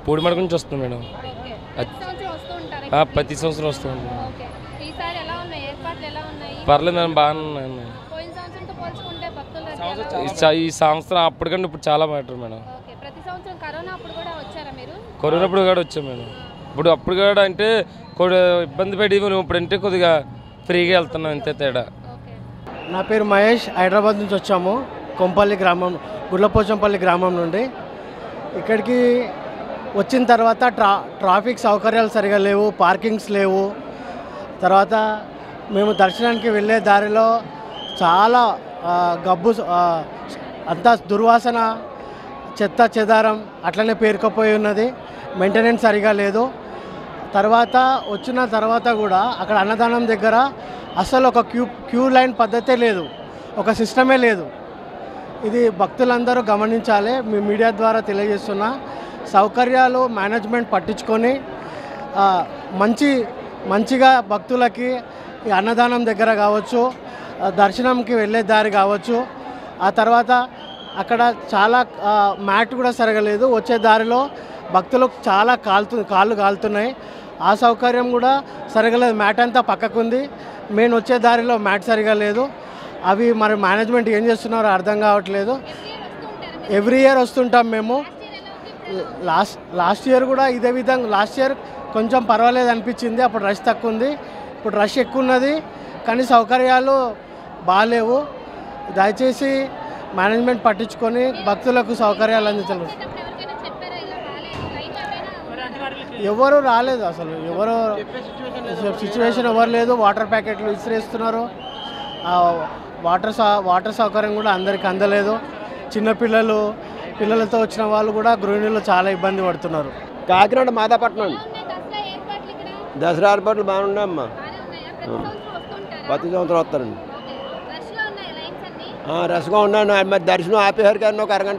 పూడిమడక నుంచి వస్తుంది madam okay అది- ప్రతి సంవత్సరం వస్తూ ఉంటారు ఆ, ప్రతి సంవత్సరం వస్తూ ఉంటుంది ఓకే ఈసారి ఎలా ఉన్నాయి ఏర్పాట్లు ఎలా ఉన్నాయి పర్లేదు మేడం బాగానే ఉన్నాయి మేడం. పోయిన సంవత్సరంతో పోల్చుకుంటే భక్తుల రద్దీ ఎలా ఈ ఉంది? స- ఈ సంవత్సరం అప్పటికంటే ఇప్పుడు చాలా బెటర్ మేడం ఓకే ప్రతి సంవత్సరం కరోనా అప్పుడు కూడా వచ్చారా మీరు కరోనాప్పుడు కూడా వచ్చాం మేడం ఇప్పుడు అప్పుడు కూడా అంటే కొద్ది ఇబ్బంది పడి మనం ఇప్పుడు అంటే కొద్దిగా ఫ్రీగా వెళ్తున్నాం అంతే తేడా ఓకే నా పేరు మహేష్ హైదరాబాద్ నుంచి వచ్చాము కొంపల్లి గ్రామం గుడ్లపోచంపల్లి గ్రామం నుండి ఇక్కడికి వచ్చిన తర్వాత ట్రా ట్రాఫిక్ సౌకర్యాలు సరిగా లేవు పార్కింగ్స్ లేవు తర్వాత మేము దర్శనానికి వెళ్ళే దారిలో చాలా ఆ, గబ్బు ఆ, అంతా దుర్వాసన చెత్త చెదారం అట్లనే పేరుకుపోయి ఉన్నది మెయింటెనెన్స్ సరిగా లేదు తర్వాత వచ్చిన తర్వాత కూడా అక్కడ అన్నదానం దగ్గర అసలు ఒక క్యూ క్యూ లైన్ పద్ధతే లేదు ఒక సిస్టమే లేదు ఇది భక్తులందరూ గమనించాలి మీ మీడియా ద్వారా తెలియజేస్తున్నా సౌకర్యాలు మేనేజ్మెంట్ పట్టించుకొని ఆ, మంచి మంచిగా భక్తులకి ఈ అన్నదానం దగ్గర కావచ్చు ఆ, దర్శనంకి వెళ్ళే దారి కావచ్చు ఆ తర్వాత అక్కడ చాలా ఆ, మ్యాట్ కూడా సరగలేదు వచ్చే దారిలో భక్తులకు చాలా కాలుతు కాళ్ళు కాలుతున్నాయి ఆ సౌకర్యం కూడా సరగలేదు మ్యాట్ అంతా పక్కకుంది మెయిన్ వచ్చే దారిలో మ్యాట్ సరిగా లేదు అవి మరి మేనేజ్మెంట్ ఏం చేస్తున్నారో అర్థం కావట్లేదు ఎవ్రీ ఇయర్ వస్తుంటాం మేము లాస్ట్ లాస్ట్ ఇయర్ కూడా ఇదే విధంగా లాస్ట్ ఇయర్ కొంచెం పర్వాలేదు అనిపించింది అప్పుడు రష్ తక్కువ ఉంది ఇప్పుడు రష్ ఎక్కువ ఉన్నది కానీ సౌకర్యాలు బాగాలేవు దయచేసి మేనేజ్మెంట్ పట్టించుకొని భక్తులకు సౌకర్యాలు అందించాలి ఎవరికైనా చెప్పారా ఇలా రాలేదు లైన్ ఏమైనా ఎవరు రాలేదు అసలు ఎవరు సిచ్యువేషన్ ఎవరు లేదు వాటర్ ప్యాకెట్లు విసిరేస్తున్నారు ఆ వాటర్ సౌ వాటర్ సౌకర్యం కూడా అందరికి అందలేదు చిన్నపిల్లలు పిల్లలతో వచ్చిన వాళ్ళు కూడా గృహిణులు చాలా ఇబ్బంది పడుతున్నారు కాకినాడ మాదాపట్నం అండి ఉన్నాయి దసరా ఏర్పాట్లు ఇక్కడ దసరా ఏర్పాట్లు బాగున్నాయమ్మా బాగానే ఉన్నాయా ప్రతి సంవత్సరం వస్తుంటారా ప్రతి సంవత్సరం వస్తారండి ఓకే రష్లో ఉన్నాయి లైన్స్ అన్ని ఆ, రసంగా ఉన్నాను మరి దర్శనం ఆపేశారు కానీ ఒక అరగంట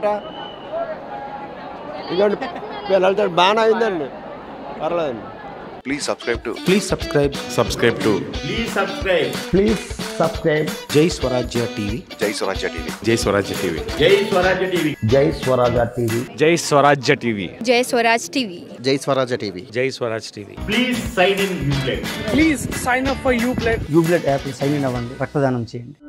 ఇదిగోండి పిల్లలతో బాగానే అయిందండి పర్లేదండి Please subscribe to Please subscribe. Subscribe to please subscribe Jai Swarajya TV. Jai Swarajya TV. Jai Swarajya TV. Jai Swarajya TV Jai Swarajya TV. Jai Swaraj TV Jai Swarajya TV. Jai Swaraj TV. యూబ్లెట్ యాప్ సైన్ ఇన్ అవ్వండి రక్తదానం చేయండి